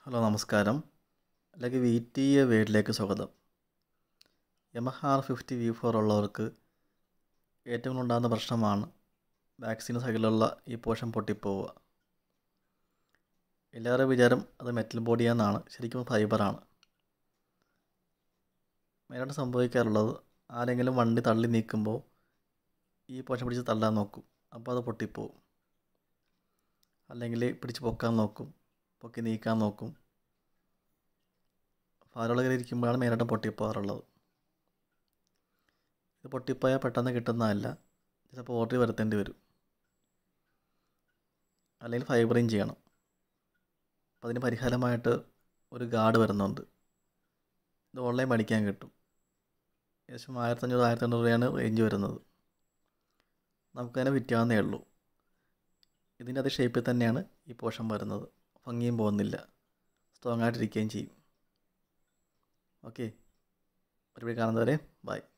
hello നമസ്കാരം അല്ലെങ്കിൽ V T A വേഡിലേക്ക് സ്വാഗതം Yamaha R fifty V four ഉള്ളവർക്ക് ഏറ്റവും കൂടുതൽ ഉണ്ടാകുന്ന പ്രശ്നമാണ് ബാക്സിന് സൈഡിലുള്ള ഈ പോർഷൻ പൊട്ടിപ്പോവുക എല്ലാവരുടെ വിചാരം അത് മെറ്റൽ ബോഡിയാണെന്നാണ് ശരിക്കും ഫൈബറാണ് മെയിനായിട്ട് സംഭവിക്കാറുള്ളത് ആരെങ്കിലും വണ്ടി തള്ളി നീക്കുമ്പോൾ ഈ പോർഷൻ പിടിച്ച് തള്ളാൻ നോക്കും അപ്പോൾ അത് പൊട്ടിപ്പോവും അല്ലെങ്കിൽ പിടിച്ച് പൊക്കാൻ നോക്കും പൊക്കി നീക്കാൻ നോക്കും ഫാലുകൾ ഇരിക്കുമ്പോഴാണ് മെയിനായിട്ടും പൊട്ടിപ്പോകാറുള്ളത് ഇത് പൊട്ടിപ്പോയാൽ പെട്ടെന്ന് കിട്ടുന്നതല്ല ചിലപ്പോൾ ഓർഡർ വരുത്തേണ്ടി വരും അല്ലെങ്കിൽ ഫൈബറിങ് ചെയ്യണം അപ്പോൾ അതിന് പരിഹാരമായിട്ട് ഒരു ഗാർഡ് വരുന്നുണ്ട് ഇത് ഓൺലൈൻ മേടിക്കാൻ കിട്ടും ഏകദേശം ആയിരത്തഞ്ഞൂറ് ആയിരത്തി എണ്ണൂറ് രൂപയാണ് റേഞ്ച് വരുന്നത് നമുക്കതിനെ വിറ്റാവുന്നേ ഉള്ളൂ ഇതിൻ്റെ അതേ ഷേപ്പിൽ തന്നെയാണ് ഈ പോർഷൻ വരുന്നത് ഭംഗിയും പോകുന്നില്ല സ്ട്രോങ് ആയിട്ടിരിക്കുകയും ചെയ്യും ഓക്കെ ഒരുപാട് കാണുന്നവരെ ബൈ